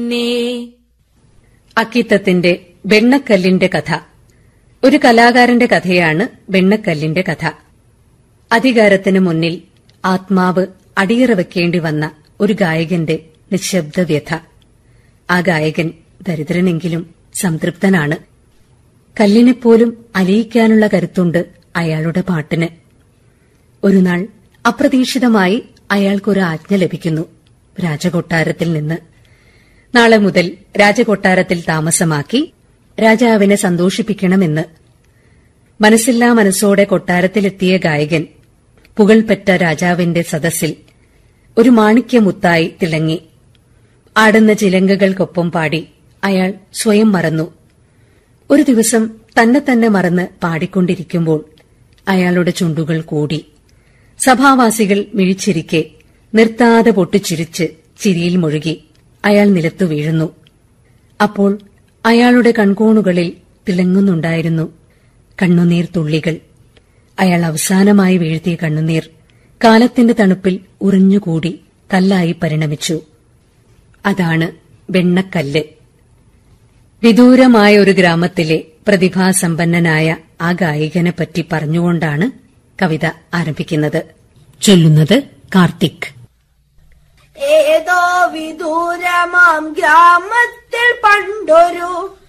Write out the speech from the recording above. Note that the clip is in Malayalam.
പിന്നെ അക്കിത്തത്തിന്റെ വെണ്ണക്കല്ലിന്റെ കഥ ഒരു കലാകാരന്റെ കഥയാണ് വെണ്ണക്കല്ലിന്റെ കഥ അധികാരത്തിന് മുന്നിൽ ആത്മാവ് അടിയറ വെക്കേണ്ടി വന്ന ഒരു ഗായകന്റെ നിശബ്ദ വ്യഥ ആ ഗായകൻ ദരിദ്രനെങ്കിലും സംതൃപ്തനാണ് കല്ലിനെപ്പോലും അലിയിക്കാനുള്ള കരുത്തുണ്ട് അയാളുടെ പാട്ടിന് ഒരു നാൾ അപ്രതീക്ഷിതമായി അയാൾക്കൊരു ആജ്ഞ ലഭിക്കുന്നു രാജകൊട്ടാരത്തിൽ നിന്ന് നാളെ മുതൽ രാജകൊട്ടാരത്തിൽ താമസമാക്കി രാജാവിനെ സന്തോഷിപ്പിക്കണമെന്ന് മനസ്സില്ലാ മനസ്സോടെ കൊട്ടാരത്തിലെത്തിയ ഗായകൻ പുകൾപെറ്റ രാജാവിന്റെ സദസ്സിൽ ഒരു മാണിക്യമുത്തായി തിളങ്ങി ആടുന്ന ചിലങ്കകൾക്കൊപ്പം പാടി അയാൾ സ്വയം മറന്നു ഒരു ദിവസം തന്നെ തന്നെ മറന്ന് പാടിക്കൊണ്ടിരിക്കുമ്പോൾ അയാളുടെ ചുണ്ടുകൾ കൂടി സഭാവാസികൾ മിഴിച്ചിരിക്കെ നിർത്താതെ പൊട്ടിച്ചിരിച്ച് ചിരിയിൽ മുഴുകി അയാൾ നിലത്തു വീഴുന്നു അപ്പോൾ അയാളുടെ കൺകോണുകളിൽ തിളങ്ങുന്നുണ്ടായിരുന്നു കണ്ണുനീർ തുള്ളികൾ അയാൾ അവസാനമായി വീഴ്ത്തിയ കണ്ണുനീർ കാലത്തിന്റെ തണുപ്പിൽ ഉറിഞ്ഞുകൂടി കല്ലായി പരിണമിച്ചു അതാണ് വെണ്ണക്കല്ല് വിദൂരമായ ഒരു ഗ്രാമത്തിലെ പ്രതിഭാസമ്പന്നനായ ആ ഗായകനെപ്പറ്റി പറഞ്ഞുകൊണ്ടാണ് കവിത ആരംഭിക്കുന്നത് ചൊല്ലുന്നത് കാർത്തിക് ഏതോ വിദൂരമാം ഗ്രാമത്തിൽ പണ്ടൊരു